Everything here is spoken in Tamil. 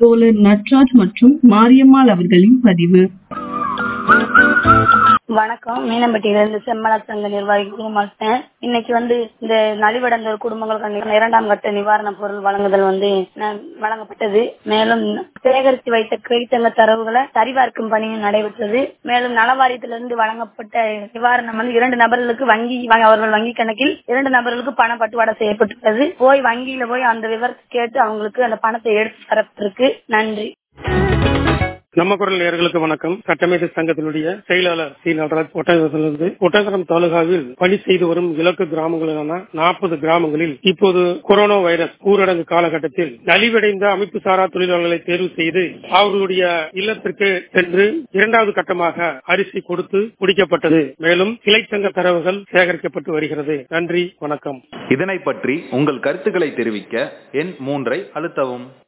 தோழர் நட்ராஜ் மற்றும் மாரியம்மாள் அவர்களின் பதிவு வணக்கம் மீனம்பட்டியில இருந்து செம்மல சங்க நிர்வாகி குருமாட்டேன் இன்னைக்கு வந்து இந்த நலிவடைந்த குடும்பங்களுக்கு இரண்டாம் கட்ட நிவாரண பொருள் வழங்குதல் வந்து ந- வழங்கப்பட்டது மேலும் சேகரித்து வைத்த கிரைத்தங்க தரவுகளை சரிபார்க்கும் பணியும் நடைபெற்றது மேலும் நலவாரியத்திலிருந்து வழங்கப்பட்ட நிவாரணம் வந்து இரண்டு நபர்களுக்கு வங்கி வ- அவர்கள் வங்கி கணக்கில் இரண்டு நபர்களுக்கு பண பட்டுவாடா செய்யப்பட்டுள்ளது போய் வங்கியில போய் அந்த விவரத்தை கேட்டு அவங்களுக்கு அந்த பணத்தை எடுத்து தரப்பட்டிருக்கு நன்றி நம்ம குரல் நேயர்களுக்கு வணக்கம் சட்டமேதை சங்கத்தினுடைய செயலாளர் சி நடராஜ் ஒட்டகத்திலிருந்து ஒட்டகரம் தாலுகாவில் பணி செய்து வரும் இலக்கு கிராமங்களான நாற்பது கிராமங்களில் இப்போது கொரோனா வைரஸ் ஊரடங்கு காலகட்டத்தில் நலிவடைந்த அமைப்பு சாரா தொழிலாளர்களை தேர்வு செய்து அவர்களுடைய இல்லத்திற்கு சென்று இரண்டாவது கட்டமாக அரிசி கொடுத்து முடிக்கப்பட்டது மேலும் கிளை சங்க தரவுகள் சேகரிக்கப்பட்டு வருகிறது நன்றி வணக்கம் இதனை பற்றி உங்கள் கருத்துக்களை தெரிவிக்க எண் மூன்றை அழுத்தவும்